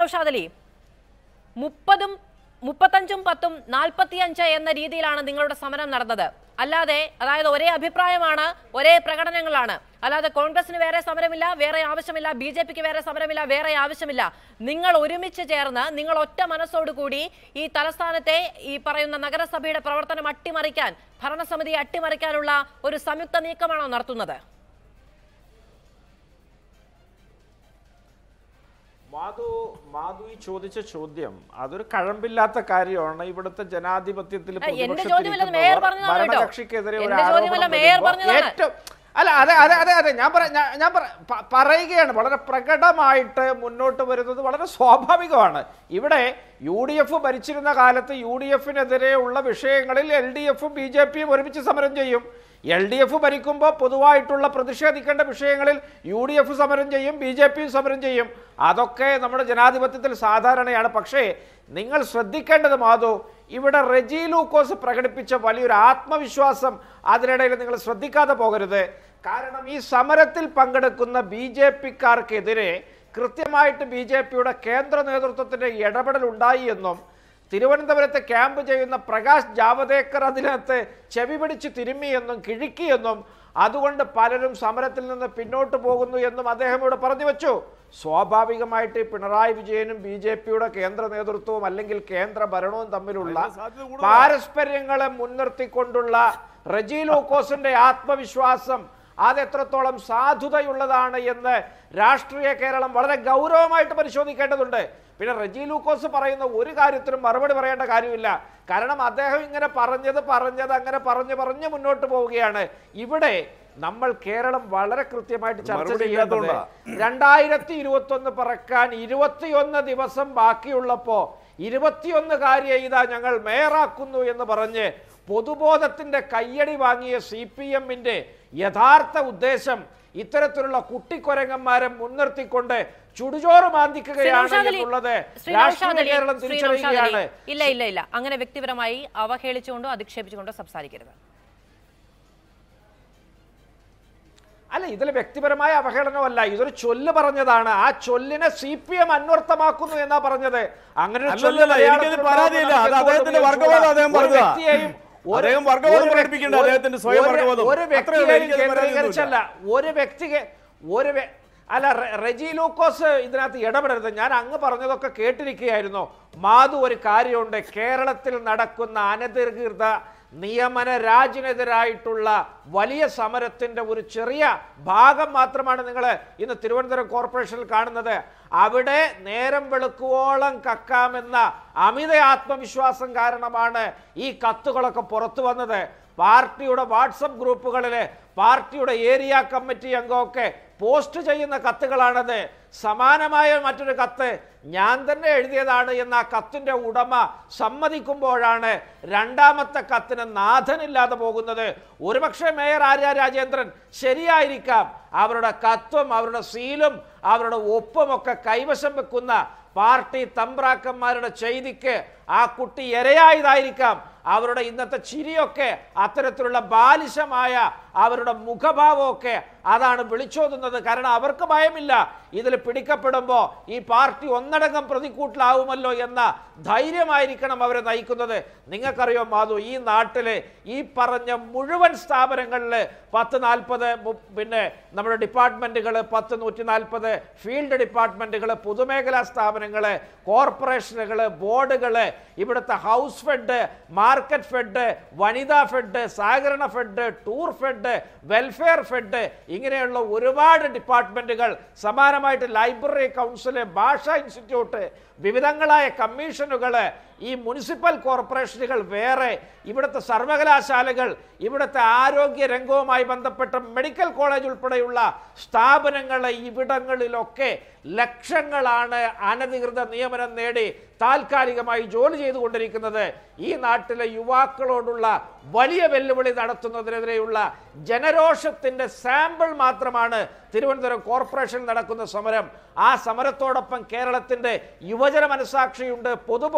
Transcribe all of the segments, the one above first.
ഷാദലി മുപ്പതും മുപ്പത്തഞ്ചും പത്തും നാൽപ്പത്തിയഞ്ച് എന്ന രീതിയിലാണ് നിങ്ങളുടെ സമരം നടന്നത് അല്ലാതെ അതായത് ഒരേ അഭിപ്രായമാണ് ഒരേ പ്രകടനങ്ങളാണ് അല്ലാതെ കോൺഗ്രസിന് വേറെ സമരമില്ല വേറെ ആവശ്യമില്ല ബി ജെ പിക്ക് വേറെ സമരമില്ല വേറെ ആവശ്യമില്ല നിങ്ങൾ ഒരുമിച്ച് ചേർന്ന് നിങ്ങൾ ഒറ്റ മനസ്സോടുകൂടി ഈ തലസ്ഥാനത്തെ ഈ പറയുന്ന നഗരസഭയുടെ പ്രവർത്തനം അട്ടിമറിക്കാൻ ഭരണസമിതി അട്ടിമറിക്കാനുള്ള ഒരു സംയുക്ത നീക്കമാണോ നടത്തുന്നത് മാധു മാധു ഈ ചോദിച്ച ചോദ്യം അതൊരു കഴമ്പില്ലാത്ത കാര്യമാണ് ഇവിടുത്തെ ജനാധിപത്യത്തിൽ ഏയ്, എന്റെ പ്രതിപക്ഷത്തിരിക്കുന്നവർ ചോദ്യമല്ല, മേയർ പറഞ്ഞതാണ് കേട്ടോ. ഭരണകക്ഷിക്കെതിരെ ഒരു എന്റെ ചോദ്യമല്ല, ആരോപണം മേയർ വരുമ്പോൾ പറഞ്ഞതാണ്. ഏറ്റവും അല്ല അതെ അതെ അതെ അതെ ഞാൻ പറ ഞാൻ- ഞാൻ പറ- പ- പറയുകയാണ് വളരെ പ്രകടമായിട്ട് മുന്നോട്ട് വരുന്നത് വളരെ സ്വാഭാവികമാണ് ഇവിടെ യു ഡി എഫ് ഭരിച്ചിരുന്ന കാലത്ത് യു ഡി എഫിനെതിരെയുള്ള വിഷയങ്ങളിൽ എൽ ഡി എഫും ബി ജെ പിയും ഒരുമിച്ച് സമരം ചെയ്യും എൽ ഡി എഫ് ഭരിക്കുമ്പോൾ പൊതുവായിട്ടുള്ള പ്രതിഷേധിക്കേണ്ട വിഷയങ്ങളിൽ യു ഡി എഫ് സമരം ചെയ്യും ബി ജെ പിയും സമരം ചെയ്യും അതൊക്കെ നമ്മുടെ ജനാധിപത്യത്തിൽ സാധാരണയാണ് പക്ഷേ നിങ്ങൾ ശ്രദ്ധിക്കേണ്ടത് മാധു ഇവിടെ റെജി ലൂക്കോസ് പ്രകടിപ്പിച്ച വലിയൊരു ആത്മവിശ്വാസം അതിനിടയിൽ നിങ്ങൾ ശ്രദ്ധിക്കാതെ പോകരുത് കാരണം ഈ സമരത്തിൽ പങ്കെടുക്കുന്ന ബി ജെ പിക്കാർക്കെതിരെ കൃത്യമായിട്ട് ബി ജെ പിയുടെ കേന്ദ്ര നേതൃത്വത്തിന്റെ ഇടപെടൽ ഉണ്ടായി എന്നും തിരുവനന്തപുരത്ത് ക്യാമ്പ് ചെയ്യുന്ന പ്രകാശ് ജാവദേക്കർ അതിനകത്ത് ചെവി പിടിച്ച് തിരുമ്മിയെന്നും കിഴുക്കിയെന്നും അതുകൊണ്ട് പലരും സമരത്തിൽ നിന്ന് പിന്നോട്ട് പോകുന്നു എന്നും അദ്ദേഹം ഇവിടെ പറഞ്ഞു വെച്ചു സ്വാഭാവികമായിട്ട് ഈ പിണറായി വിജയനും ബി ജെ പിയുടെ കേന്ദ്ര നേതൃത്വവും അല്ലെങ്കിൽ കേന്ദ്ര ഭരണവും തമ്മിലുള്ള അതിന് സാധ്യത കൂടുതലാണ്. പാരസ്പര്യങ്ങളെ മുൻനിർത്തിക്കൊണ്ടുള്ള റെജി ലൂക്കോസിന്റെ ആത്മവിശ്വാസം അത് എത്രത്തോളം സാധുതയുള്ളതാണ് എന്ന് രാഷ്ട്രീയ കേരളം വളരെ ഗൗരവമായിട്ട് പരിശോധിക്കേണ്ടതുണ്ട് പിന്നെ റെജി ലൂക്കോസ് പറയുന്ന ഒരു കാര്യത്തിനും മറുപടി പറയേണ്ട കാര്യമില്ല കാരണം അദ്ദേഹം ഇങ്ങനെ പറഞ്ഞത് പറഞ്ഞത് അങ്ങനെ പറഞ്ഞു പറഞ്ഞ് മുന്നോട്ട് പോവുകയാണ് ഇവിടെ നമ്മൾ കേരളം വളരെ കൃത്യമായിട്ട് ചർച്ച മറുപടി ചെയ്യേണ്ടത് ഇല്ലാത്തോണ്ടാ. രണ്ടായിരത്തി ഇരുപത്തി ഒന്ന് പറക്കാൻ ഇരുപത്തിയൊന്ന് ദിവസം ബാക്കിയുള്ളപ്പോ ഇരുപത്തിയൊന്ന് കാര്യം ഇതാ ഞങ്ങൾ മേയറാക്കുന്നു എന്ന് പറഞ്ഞ് പൊതുബോധത്തിന്റെ കയ്യടി വാങ്ങിയ സി പി എമ്മിന്റെ യഥാർത്ഥ ഉദ്ദേശം ഇത്തരത്തിലുള്ള കുട്ടിക്കൊരങ്ങന്മാരെ മുൻനിർത്തിക്കൊണ്ട് ചുടുചോറ് മാന്തിക്കുകയാണ് ശ്രീ നൗഷാദ് അലി, എന്നുള്ളത് ശ്രീ രാഷ്ട്രീയ നൗഷാദ് അലി, കേരളം ശ്രീ നൗഷാദ് അലി, തിരിച്ചറിയുകയാണ് ഇല്ല ഇല്ല ഇല്ല അങ്ങനെ വ്യക്തിപരമായി അവഹേളിച്ചുകൊണ്ടോ അധിക്ഷേപിച്ചുകൊണ്ടോ സംസാരിക്കരുത് അല്ല ഇതിൽ വ്യക്തിപരമായ അവഹേളനമല്ല ഇതൊരു ചൊല്ല് പറഞ്ഞതാണ് ആ ചൊല്ലിനെ സി പി എം അന്വർത്ഥമാക്കുന്നു എന്നാ പറഞ്ഞത് അങ്ങനെ ഒരു ചൊല്ല് അല്ലല്ല, എനിക്കതിൽ മലയാളത്തിൽ പരാതിയില്ല. അത് ഉണ്ടാകുമെന്ന് അദ്ദേഹത്തിന്റെ നമുക്ക് വർഗ്ഗബോധം അദ്ദേഹം ഒരു പറഞ്ഞതാ. വ്യക്തിയെയും ഒരു- അദ്ദേഹം വർഗ്ഗബോധം ഒരു പ്രകടിപ്പിക്കേണ്ട വ്യക്തി- അദ്ദേഹത്തിന്റെ സ്വയം ഒരു- വർഗ്ഗബോധം. ഒരു അത്രയേ ഉള്ളൂ. വ്യക്തിയെ എനിക്കതിൽ കേന്ദ്രീകരിച്ചല്ല ഒരു വ്യക്തിയെ ഒരു വ്യ- അല്ല റെ- റെജി ലൂക്കോസ് ഇതിനകത്ത് ഇടപെടരുത് ഞാൻ അങ്ങ് പറഞ്ഞതൊക്കെ കേട്ടിരിക്കുകയായിരുന്നു മാധു ഒരു കാര്യമുണ്ട് കേരളത്തിൽ നടക്കുന്ന അനധികൃത നിയമന രാജിനെതിരായിട്ടുള്ള വലിയ സമരത്തിന്റെ ഒരു ചെറിയ ഭാഗം മാത്രമാണ് നിങ്ങൾ ഇന്ന് തിരുവനന്തപുരം കോർപ്പറേഷനിൽ കാണുന്നത് അവിടെ നേരം വെളുക്കുവോളം കക്കാമെന്ന അമിത ആത്മവിശ്വാസം കാരണമാണ് ഈ കത്തുകളൊക്കെ പുറത്തു വന്നത് പാർട്ടിയുടെ വാട്സപ്പ് ഗ്രൂപ്പുകളിൽ പാർട്ടിയുടെ ഏരിയ കമ്മിറ്റി അംഗമൊക്കെ പോസ്റ്റ് ചെയ്യുന്ന കത്തുകളാണത് സമാനമായ മറ്റൊരു കത്ത് ഞാൻ തന്നെ എഴുതിയതാണ് എന്ന ആ കത്തിന്റെ ഉടമ സമ്മതിക്കുമ്പോഴാണ് രണ്ടാമത്തെ കത്തിന് നാഥനില്ലാതെ പോകുന്നത് ഒരുപക്ഷെ മേയർ ആര്യ രാജേന്ദ്രൻ ശരിയായിരിക്കാം അവരുടെ കത്തും അവരുടെ സീലും അവരുടെ ഒപ്പും ഒക്കെ കൈവശം വെക്കുന്ന പാർട്ടി തമ്പ്രാക്കന്മാരുടെ ചെയ്തിക്ക് ആ കുട്ടി ഇരയായതായിരിക്കാം അവരുടെ ഇന്നത്തെ ചിരിയൊക്കെ അത്തരത്തിലുള്ള ബാലിശമായ അവരുടെ മുഖഭാവമൊക്കെ അതാണ് വിളിച്ചോതുന്നത് കാരണം അവർക്ക് ഭയമില്ല ഇതിൽ പിടിക്കപ്പെടുമ്പോൾ ഈ പാർട്ടി ഒന്നടങ്കം പ്രതിക്കൂട്ടിലാവുമല്ലോ എന്ന ധൈര്യമായിരിക്കണം അവരെ നയിക്കുന്നത് നിങ്ങൾക്കറിയോ മാധു ഈ നാട്ടിലെ ഈ പറഞ്ഞ മുഴുവൻ സ്ഥാപനങ്ങളിൽ പത്ത് നാൽപ്പത് പിന്നെ നമ്മുടെ ഡിപ്പാർട്ട്മെന്റുകൾ പത്ത് നൂറ്റി നാൽപ്പത് ഫീൽഡ് ഡിപ്പാർട്ട്മെന്റുകൾ പൊതുമേഖലാ സ്ഥാപനങ്ങൾ കോർപ്പറേഷനുകൾ ബോർഡുകൾ ഇവിടുത്തെ ഹൗസ് ഫെഡ് മാർക്കറ്റ് ഫെഡ് വനിതാ ഫെഡ് സഹകരണ fed tour fed welfare fed ഇങ്ങനെയുള്ള ഒരുപാട് ഡിപ്പാർട്ട്മെന്റുകൾ സമാനമായിട്ട് ലൈബ്രറി കൗൺസില് ഭാഷാ ഇൻസ്റ്റിറ്റ്യൂട്ട് വിവിധങ്ങളായ കമ്മീഷനുകൾ ഈ മുനിസിപ്പൽ കോർപ്പറേഷനുകൾ വേറെ ഇവിടുത്തെ സർവകലാശാലകൾ ഇവിടുത്തെ ആരോഗ്യ രംഗവുമായി ബന്ധപ്പെട്ട മെഡിക്കൽ കോളേജ് ഉൾപ്പെടെയുള്ള സ്ഥാപനങ്ങൾ ഇവിടങ്ങളിലൊക്കെ ലക്ഷങ്ങളാണ് അനധികൃത നിയമനം നേടി താൽക്കാലികമായി ജോലി ചെയ്തുകൊണ്ടിരിക്കുന്നത് ഈ നാട്ടിലെ യുവാക്കളോടുള്ള വലിയ വെല്ലുവിളി നടത്തുന്നതിനെതിരെയുള്ള ജനരോഷത്തിന്റെ സാമ്പിൾ മാത്രമാണ് തിരുവനന്തപുരം കോർപ്പറേഷൻ നടക്കുന്ന സമരം ആ സമരത്തോടൊപ്പം കേരളത്തിന്റെ യുവജന മനസാക്ഷിയുണ്ട് പൊതുബോധമുണ്ട്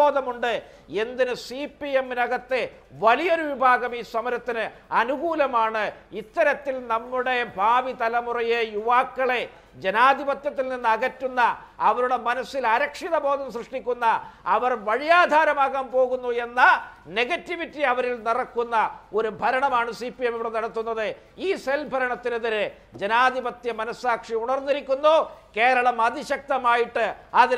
പറയുന്നുണ്ട് എന്തിന് സി പി എമ്മിനകത്തെ വലിയൊരു വിഭാഗം ഈ സമരത്തിന് അനുകൂലമാണ് ഇത്തരത്തിൽ നമ്മുടെ ഭാവി തലമുറയെ യുവാക്കളെ ജനാധിപത്യത്തിൽ നിന്ന് അകറ്റുന്ന അവരുടെ മനസ്സിൽ അരക്ഷിത ബോധം സൃഷ്ടിക്കുന്ന അവർ വഴിയാധാരമാകാൻ പോകുന്നു എന്ന നെഗറ്റിവിറ്റി അവരിൽ നിറക്കുന്ന ഒരു ഭരണമാണ് സി പി എം ഇവിടെ നടത്തുന്നത് ഈ സെൽ ഭരണത്തിനെതിരെ ജനാധിപത്യ മനസാക്ഷി ഉണർന്നിരിക്കുന്നു കേരളം അതിശക്തമായിട്ട് അതിന്